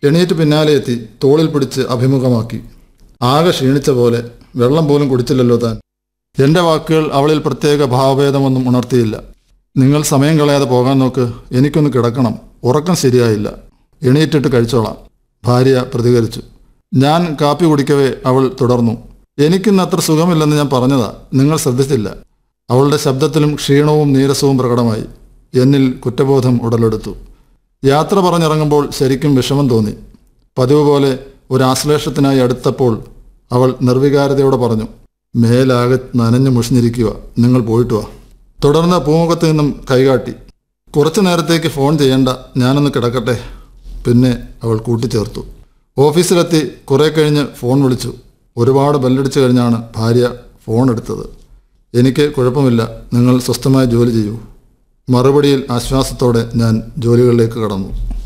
എണീറ്റ് പിന്നാലെ എത്തി തോളിൽ പിടിച്ച് അഭിമുഖമാക്കി ആകെ ക്ഷീണിച്ച പോലെ വെള്ളം പോലും കുടിച്ചില്ലല്ലോ താൻ എൻ്റെ വാക്കുകൾ അവളിൽ പ്രത്യേക ഭാവഭേദമൊന്നും ഉണർത്തിയില്ല നിങ്ങൾ സമയം കളയാതെ പോകാൻ നോക്ക് എനിക്കൊന്ന് കിടക്കണം ഉറക്കം ശരിയായില്ല എണീറ്റിട്ട് കഴിച്ചോളാം ഭാര്യ പ്രതികരിച്ചു ഞാൻ കാപ്പി കുടിക്കവേ അവൾ തുടർന്നു എനിക്കിന്ന് അത്ര സുഖമില്ലെന്ന് ഞാൻ പറഞ്ഞതാ നിങ്ങൾ ശ്രദ്ധിച്ചില്ല അവളുടെ ശബ്ദത്തിലും ക്ഷീണവും നീരസവും പ്രകടമായി എന്നിൽ കുറ്റബോധം ഉടലെടുത്തു യാത്ര പറഞ്ഞിറങ്ങുമ്പോൾ ശരിക്കും വിഷമം തോന്നി പതിവ് പോലെ ഒരു ആശ്ലേഷത്തിനായി അടുത്തപ്പോൾ അവൾ നിർവികാരതയോടെ പറഞ്ഞു മേലാകെ നനഞ്ഞു മുഷിഞ്ഞിരിക്കുക നിങ്ങൾ പോയിട്ട് വാ തുടർന്ന് പൂമുഖത്ത് നിന്നും കൈകാട്ടി കുറച്ചു നേരത്തേക്ക് ഫോൺ ചെയ്യണ്ട ഞാനൊന്ന് കിടക്കട്ടെ പിന്നെ അവൾ കൂട്ടിച്ചേർത്തു ഓഫീസിലെത്തി കുറെ കഴിഞ്ഞ് ഫോൺ വിളിച്ചു ഒരുപാട് ബെല്ലടിച്ചു കഴിഞ്ഞാണ് ഭാര്യ ഫോൺ എടുത്തത് എനിക്ക് കുഴപ്പമില്ല നിങ്ങൾ സ്വസ്ഥമായി ജോലി ചെയ്യൂ മറുപടിയിൽ ആശ്വാസത്തോടെ ഞാൻ ജോലികളിലേക്ക് കടന്നു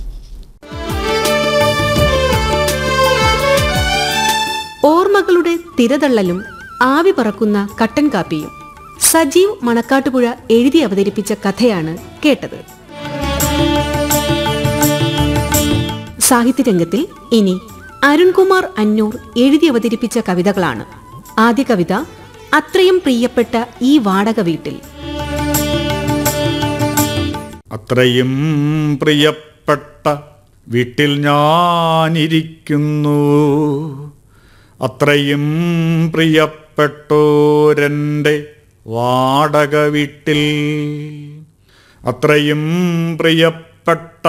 ഓർമ്മകളുടെ തിരതള്ളലും ആവി പറക്കുന്ന കട്ടൻ കാപ്പിയും സജീവ് മണക്കാട്ടുപുഴ എഴുതി അവതരിപ്പിച്ച കഥയാണ് കേട്ടത് സാഹിത്യരംഗത്തിൽ ഇനി അരുൺകുമാർ അന്നൂർ എഴുതി അവതരിപ്പിച്ച കവിതകളാണ് ആദ്യ കവിത അത്രയും പ്രിയപ്പെട്ട ഈ വാടക വീട്ടിൽ അത്രയും പ്രിയപ്പെട്ട വീട്ടിൽ ഞാനിരിക്കുന്നു അത്രയും പ്രിയപ്പെട്ടോരെൻ്റെ വാടക വീട്ടിൽ അത്രയും പ്രിയപ്പെട്ട